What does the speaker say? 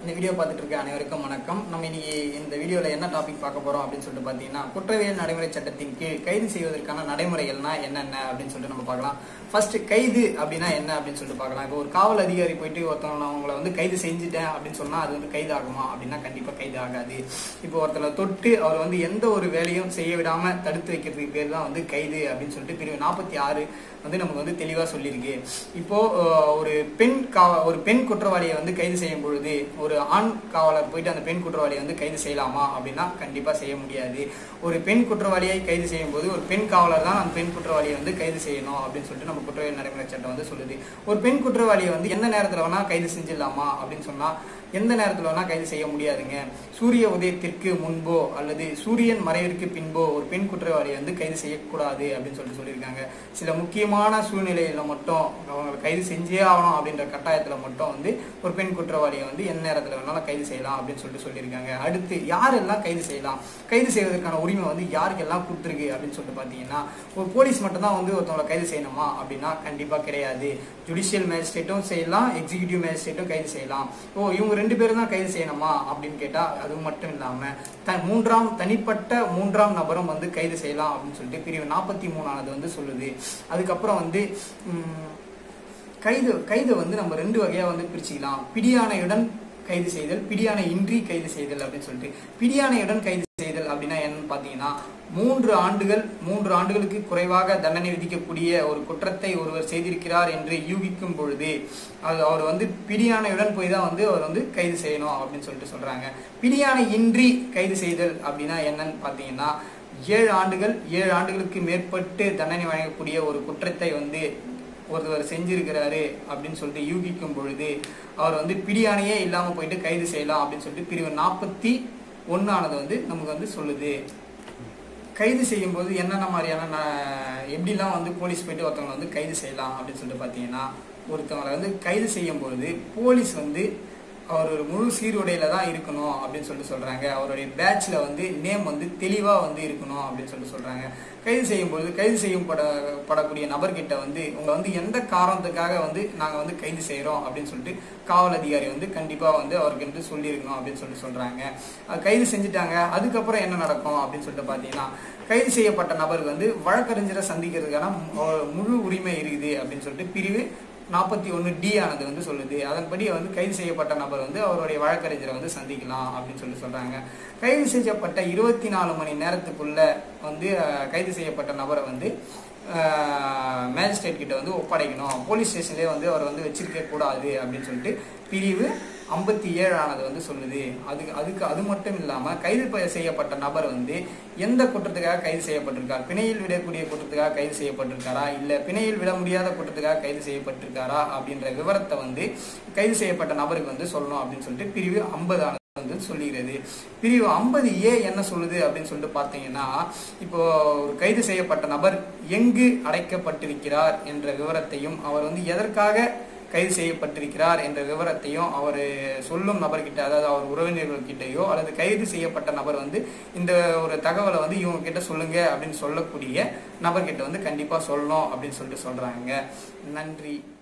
இந்த வீடியோ பார்த்துட்டு இருக்க அனைவருக்கும் வணக்கம் நம்ம இன்னைக்கு இந்த வீடியோவில் என்ன டாபிக் பார்க்க போறோம் அப்படின்னு சொல்லிட்டு பார்த்தீங்கன்னா குற்றவியல் நடைமுறை சட்டத்தின் கீழ் கைது செய்வதற்கான நடைமுறைகள்னா என்னென்ன அப்படின்னு சொல்லிட்டு நம்ம பார்க்கலாம் ஃபர்ஸ்ட் கைது அப்படின்னா என்ன அப்படின்னு சொல்லிட்டு பார்க்கலாம் இப்போ ஒரு காவல் அதிகாரி போயிட்டு ஒருத்தவங்க அவங்கள வந்து கைது செஞ்சுட்டேன் அப்படின்னு சொன்னா அது வந்து கைது ஆகுமா அப்படின்னா கண்டிப்பா கைது ஆகாது இப்போ ஒருத்தரை தொட்டு அவர் வந்து எந்த ஒரு வேலையும் செய்ய விடாம தடுத்து வைக்கிறதுக்கு பேர் தான் வந்து கைது அப்படின்னு சொல்லிட்டு பிரிவு நாற்பத்தி ஆறு வந்து நமக்கு வந்து தெளிவா சொல்லியிருக்கு இப்போ அஹ், ஒரு பெண் காவ ஒரு பெண் குற்றவாளியை வந்து கைது செய்யும் பொழுது ஒரு ஆண் காவலர் போயிட்டு அந்த பெண் குற்றவாளியை வந்து கைது செய்யலாமா அப்படின்னா கண்டிப்பா செய்ய முடியாது ஒரு பெண் குற்றவாளியை கைது செய்யும் போது ஒரு பெண் காவலர் தான் அந்த பெண் குற்றவாளியை வந்து கைது செய்யணும் அப்படின்னு சொல்லிட்டு நம்ம குற்றவியல் நடைமுறை சட்டம் வந்து சொல்லுது ஒரு பெண் குற்றவாளியை வந்து எந்த நேரத்துல வேணா கைது செஞ்சிடலாமா அப்படின்னு சொன்னா எந்த நேரத்துல வேணா கைது செய்ய முடியாதுங்க சூரிய உதயத்திற்கு முன்போ அல்லது சூரியன் மறைவிற்கு பின்போ ஒரு பெண் குற்றவாளியை வந்து கைது செய்யக்கூடாது அப்படின்னு சொல்லிட்டு சொல்லியிருக்காங்க சில முக்கியமான சூழ்நிலையில மட்டும் அவங்களை கைது செஞ்சே ஆகணும் அப்படின்ற கட்டாயத்துல மட்டும் வந்து ஒரு பெண் குற்றவாளியை வந்து எந்த நேரத்துல வேணாலும் கைது செய்யலாம் அப்படின்னு சொல்லிட்டு சொல்லியிருக்காங்க அடுத்து யாரெல்லாம் கைது செய்யலாம் கைது செய்வதற்கான உரிமை வந்து யாருக்கெல்லாம் கொடுத்துருக்கு அப்படின்னு சொல்லிட்டு பாத்தீங்கன்னா ஒரு போலீஸ் மட்டும் தான் வந்து ஒருத்தவங்களை கைது செய்யணுமா அப்படின்னா கண்டிப்பா கிடையாது ஜுடிஷியல் மேஜிஸ்ட்ரேட்டும் செய்யலாம் எக்ஸிகியூட்டிவ் மேஜிஸ்ட்ரேட்டும் கைது செய்யலாம் ஓ இவங்க ரெண்டு பேரும் தான் கைது செய்யணுமா அப்படின்னு கேட்டா அது மட்டும் இல்லாம த மூன்றாம் தனிப்பட்ட மூன்றாம் நபரும் வந்து கைது செய்யலாம் அப்படின்னு சொல்லிட்டு பிரிவு நாற்பத்தி மூணானது வந்து சொல்லுது அதுக்கப்புறம் வந்து உம், கைது கைது வந்து நம்ம ரெண்டு வகையா வந்து பிரிச்சுக்கலாம் பிடியாணையுடன் கைது செய்தல் பிடியாணை இன்றி கைது செய்தல் அப்படின்னு சொல்லிட்டு பிடியாணையுடன் கைது செய்தல் அப்படின்னா என்னன்னு பாத்தீங்கன்னா மூன்று ஆண்டுகள் மூன்று ஆண்டுகளுக்கு குறைவாக தண்டனை விதிக்கக்கூடிய ஒரு குற்றத்தை ஒருவர் செய்திருக்கிறார் என்று யூகிக்கும் பொழுது அது அவர் வந்து பிடியாணையுடன் போய் தான் வந்து அவர் வந்து கைது செய்யணும் அப்படின்னு சொல்லிட்டு சொல்றாங்க பிடியாணை இன்றி கைது செய்தல் அப்படின்னா என்னன்னு பாத்தீங்கன்னா ஏழு ஆண்டுகள் ஏழு ஆண்டுகளுக்கு மேற்பட்டு தண்டனை வழங்கக்கூடிய ஒரு குற்றத்தை வந்து ஒருவர் செஞ்சிருக்கிறாரு அப்படின்னு சொல்லிட்டு யூகிக்கும் பொழுது அவர் வந்து பிடியாணையே இல்லாம போயிட்டு கைது செய்யலாம் அப்படின்னு சொல்லிட்டு பிரிவு நாற்பத்தி ஒன்னானது வந்து நமக்கு வந்து சொல்லுது கைது செய்யும்போது என்னென்ன மாதிரியான ந- எப்படிலாம் வந்து போலீஸ் போயிட்டு ஒருத்தவங்களை வந்து கைது செய்யலாம் அப்படின்னு சொல்லிட்டு பார்த்தீங்கன்னா ஒருத்தவங்களை வந்து கைது செய்யும் பொழுது போலீஸ் வந்து அவர் ஒரு முழு சீருடையில தான் இருக்கணும் அப்படின்னு சொல்லிட்டு சொல்றாங்க அவருடைய பேட்ச்ல வந்து நேம் வந்து தெளிவா வந்து இருக்கணும் அப்படின்னு சொல்லிட்டு சொல்றாங்க கைது செய்யும் பொழுது கைது செய்யும் பட படக்கூடிய நபர்கிட்ட வந்து உங்களை வந்து எந்த காரணத்துக்காக வந்து நாங்க வந்து கைது செய்யறோம் அப்படின்னு சொல்லிட்டு காவல் அதிகாரி வந்து கண்டிப்பா வந்து அவருக்கு வந்து சொல்லியிருக்கணும் அப்படின்னு சொல்லிட்டு சொல்றாங்க அது கைது செஞ்சுட்டாங்க அதுக்கப்புறம் என்ன நடக்கும் அப்படின்னு சொல்லிட்டு பாத்தீங்கன்னா கைது செய்யப்பட்ட நபருக்கு வந்து வழக்கறிஞரை சந்திக்கிறதுக்கான மு- முழு உரிமை இருக்குது அப்படின்னு சொல்லிட்டு பிரிவு நாற்பத்தி ஒன்று டி ஆனது வந்து சொல்லுது அதன்படி வந்து கைது செய்யப்பட்ட நபர் வந்து அவருடைய வழக்கறிஞரை வந்து சந்திக்கலாம் அப்படின்னு சொல்லி சொல்றாங்க கைது செய்யப்பட்ட இருபத்தி நாலு மணி நேரத்துக்குள்ள வந்து அஹ், கைது செய்யப்பட்ட நபரை வந்து மேஜிஸ்ட்ரேட் கிட்ட வந்து ஒப்படைக்கணும் போலீஸ் ஸ்டேஷன்லேயே வந்து அவர் வந்து வச்சிருக்க கூடாது அப்படின்னு சொல்லிட்டு பிரிவு ஐம்பத்தி ஏழானது வந்து சொல்லுது அதுக்கு அதுக்கு அது மட்டும் இல்லாம கைது ப- செய்யப்பட்ட நபர் வந்து எந்த குற்றத்துக்காக கைது செய்யப்பட்டிருக்கார் பிணையில் விடக்கூடிய குற்றத்துக்காக கைது செய்யப்பட்டிருக்காரா இல்ல பிணையில் விட முடியாத குற்றத்துக்காக கைது செய்யப்பட்டிருக்காரா அப்படின்ற விவரத்தை வந்து கைது செய்யப்பட்ட நபருக்கு வந்து சொல்லணும் அப்படின்னு சொல்லிட்டு பிரிவு ஐம்பதானது வந்து சொல்லுகிறது பிரிவு ஐம்பது ஏ என்ன சொல்லுது அப்படின்னு சொல்லிட்டு பார்த்தீங்கன்னா இப்போ ஒரு கைது செய்யப்பட்ட நபர் எங்கு அடைக்கப்பட்டிருக்கிறார் என்ற விவரத்தையும் அவர் வந்து எதற்காக கைது செய்யப்பட்டிருக்கிறார் என்ற விவரத்தையும் அவர் சொல்லும் நபர்கிட்ட அதாவது அவர் உறவினர்கள் கிட்டயோ அல்லது கைது செய்யப்பட்ட நபர் வந்து இந்த ஒரு தகவலை வந்து இவங்க கிட்ட சொல்லுங்க அப்படின்னு சொல்லக்கூடிய நபர்கிட்ட வந்து கண்டிப்பா சொல்லணும் அப்படின்னு சொல்லிட்டு சொல்றாங்க நன்றி